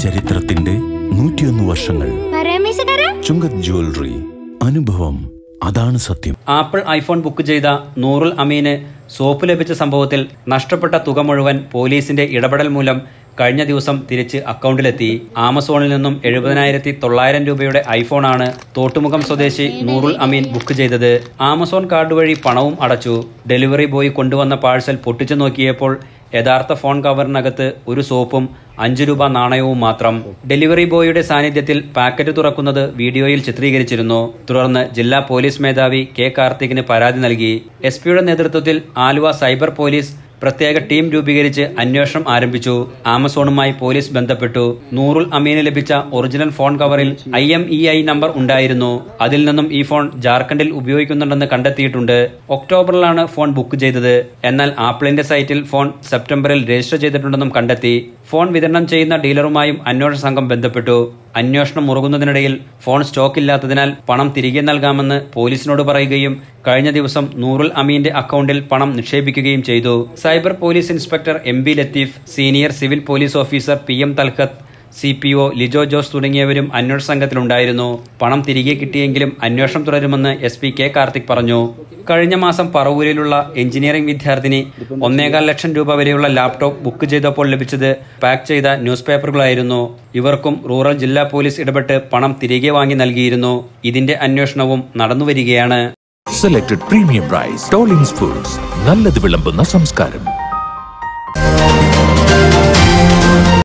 ചരിത്രത്തിന്റെ നൂറ്റിയൊന്ന് വർഷങ്ങൾ പരമേശ്വര ചുങ്കത് ജ്വല്ലറി അനുഭവം അതാണ് സത്യം ആപ്പിൾ ഐഫോൺ ബുക്ക് ചെയ്ത നൂറുൽ അമീന് സോപ്പ് ലഭിച്ച സംഭവത്തിൽ നഷ്ടപ്പെട്ട തുക മുഴുവൻ പോലീസിന്റെ ഇടപെടൽ മൂലം കഴിഞ്ഞ ദിവസം തിരിച്ച് അക്കൗണ്ടിലെത്തി ആമസോണിൽ നിന്നും എഴുപതിനായിരത്തി തൊള്ളായിരം രൂപയുടെ ഐഫോണാണ് തോട്ടുമുഖം സ്വദേശി നൂറുൽ അമീൻ ബുക്ക് ചെയ്തത് ആമസോൺ കാർഡ് വഴി പണവും അടച്ചു ഡെലിവറി ബോയ് കൊണ്ടുവന്ന പാഴ്സൽ പൊട്ടിച്ചു നോക്കിയപ്പോൾ യഥാർത്ഥ ഫോൺ കവറിനകത്ത് ഒരു സോപ്പും അഞ്ചു രൂപ നാണയവും മാത്രം ഡെലിവറി ബോയിയുടെ സാന്നിധ്യത്തിൽ പാക്കറ്റ് തുറക്കുന്നത് വീഡിയോയിൽ ചിത്രീകരിച്ചിരുന്നു തുടർന്ന് ജില്ലാ പോലീസ് മേധാവി കെ കാർത്തികിന് പരാതി നൽകി എസ് പിയുടെ നേതൃത്വത്തിൽ ആലുവ സൈബർ പോലീസ് പ്രത്യേക ടീം രൂപീകരിച്ച് അന്വേഷണം ആരംഭിച്ചു ആമസോണുമായി പോലീസ് ബന്ധപ്പെട്ടു നൂറുൽ അമീന് ലഭിച്ച ഒറിജിനൽ ഫോൺ കവറിൽ I M E I number ഉണ്ടായിരുന്നു അതിൽ നിന്നും ഈ ഫോൺ ജാർഖണ്ഡിൽ ഉപയോഗിക്കുന്നുണ്ടെന്ന് കണ്ടെത്തിയിട്ടുണ്ട് ഒക്ടോബറിലാണ് ഫോൺ ബുക്ക് ചെയ്തത് എന്നാൽ ആപ്പിളിന്റെ സൈറ്റിൽ ഫോൺ സെപ്റ്റംബറിൽ രജിസ്റ്റർ ചെയ്തിട്ടുണ്ടെന്നും കണ്ടെത്തി ഫോൺ വിതരണം ചെയ്യുന്ന ഡീലറുമായും അന്വേഷണ സംഘം ബന്ധപ്പെട്ടു അന്വേഷണം മുറുകുന്നതിനിടയിൽ ഫോൺ സ്റ്റോക്ക് ഇല്ലാത്തതിനാൽ പണം തിരികെ നൽകാമെന്ന് പോലീസിനോട് പറയുകയും കഴിഞ്ഞ ദിവസം നൂറുൽ അമീന്റെ അക്കൗണ്ടിൽ പണം നിക്ഷേപിക്കുകയും ചെയ്തു cyber police inspector M B Latheef senior civil police officer P M Talhath C P O Lijo Jose തുടങ്ങിയവരും അന്വേഷണ സംഘത്തിലുണ്ടായിരുന്നു പണം തിരികെ കിട്ടിയെങ്കിലും അന്വേഷണം തുടരുമെന്ന് എസ് പി കെ കാർത്തിക് പറഞ്ഞു കഴിഞ്ഞ മാസം പറവൂരിലുള്ള എഞ്ചിനീയറിംഗ് വിദ്യാർത്ഥിനി ഒന്നേകാൽ ലക്ഷം രൂപ വരെയുള്ള ലാപ്ടോപ്പ് ബുക്ക് ചെയ്തപ്പോൾ ലഭിച്ചത് പാക്ക് ചെയ്ത ന്യൂസ് പേപ്പറുകളായിരുന്നു ഇവർക്കും റൂറൽ ജില്ലാ പോലീസ് ഇടപെട്ട് പണം തിരികെ വാങ്ങി നൽകിയിരുന്നു ഇതിന്റെ അന്വേഷണവും നടന്നുവരികയാണ് selected premium rice Tollings foods നല്ലത് വിളമ്പുന്ന സംസ്കാരം